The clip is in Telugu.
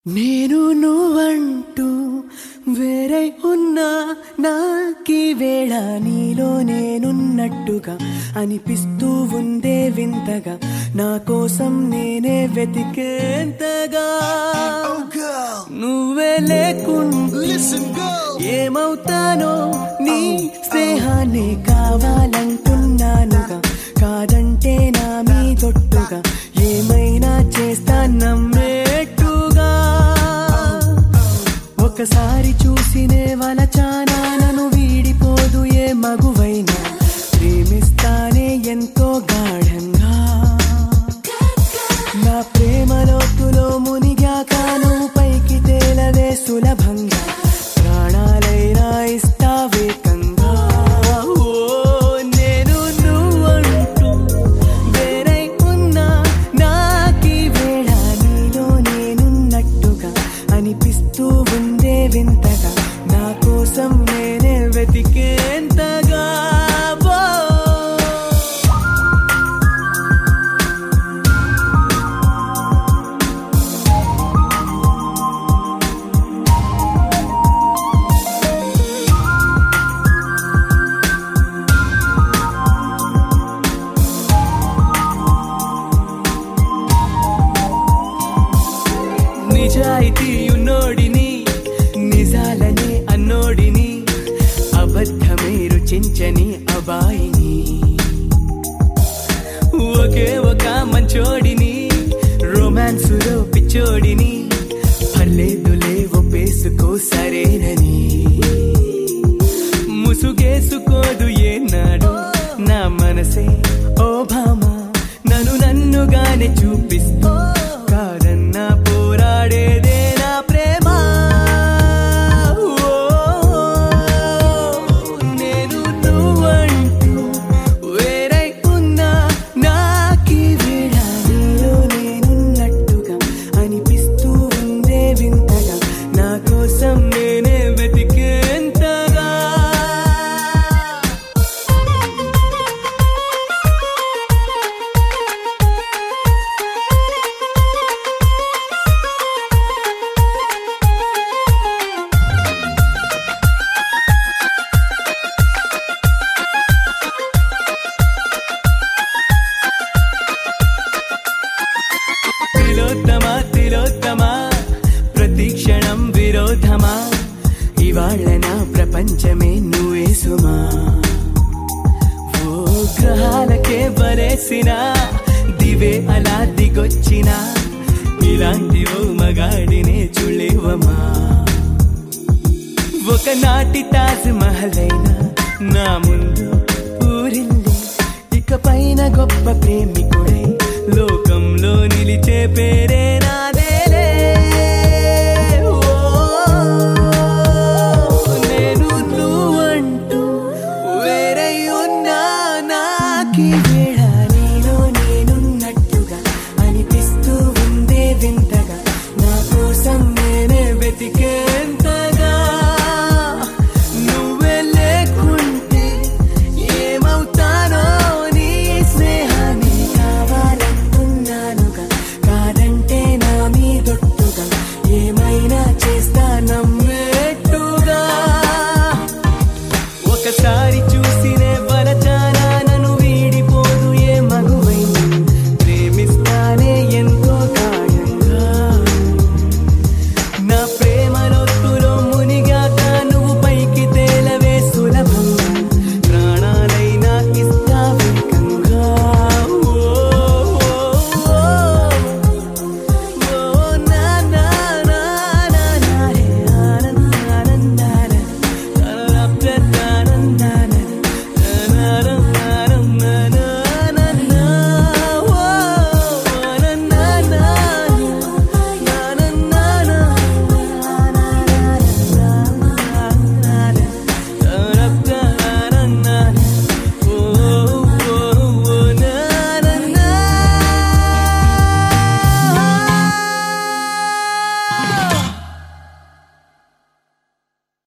నేను నువ్వంటూ వేరే ఉన్నా నాకీ వేళ నీలో నేనున్నట్టుగా అనిపిస్తూ ఉందే వింతగా నా కోసం నేనే వెతికేంతగా Oh, girl, నువ్వే లేకుండా listen, girl. ఏమవుతానో నీ స్నేహాన్ని కావాలంటున్నానుగా కాదంటే నా మీ తొట్టుగా ఏమైనా చేస్తా నమ్మేట్టుగా ఒకసారి చూసినే వలచానా నన్ను వీడిపోదు ఏ మగువైనా ప్రేమిస్తానే ఎంతో గాఢంగా నా ప్రేమ లోతులో మునిగాక నువ్వు పైకి తేలవే సులభంగా ప్రాణాలైనా ఇస్తావేకంగా ఓ నేను నువ్వంటూ వేరై ఉన్నా నాకీ వేళ నీలో నేనున్నట్టుగా అనిపిస్తూ ఉందే వింతగా నా కోసం నేనే వెతికేంతగా ఓ నిజాయితీ ఉన్నోడిని నిజాలనే అన్నోడిని అబద్ధమే రుచించని అబాయిని ఒకే ఒక మంచోడిని రొమాన్సులో పిచ్చోడిని పర్లేదులే ఒప్పేసుకో సరేనని ముసుగేసుకోదు ఏనాడు నా మనసే ఓ భామ నన్ను నన్నుగానే చూపిస్తూ కాదన్నా పోరాడేదే నా ప్రేమ ఓ, నేను నువ్వంటూ వేరై ఉన్నా నాకీ వేళ నీలో నేనున్నట్టుగా అనిపిస్తూ ఉందే వింతగా నా కోసం నేనే వెతికేంతగా తిలోత్తమా తిలోత్తమా ప్రతి క్షణం విరోధమా ఇవాళ నా ప్రపంచమే నువ్వే సుమా ఓ గ్రహాలకే బరేసిన దివే అలా దిగొచ్చిన ఇలాంటి ఓ మగాడినే చులేవమా ఒకనాటి తాజ్ మహల్ అయినా నా ముందు ఊరిల్లి ఇక పైన గొప్ప ప్రేమికుడై లోకంలో నిలిచే పేరే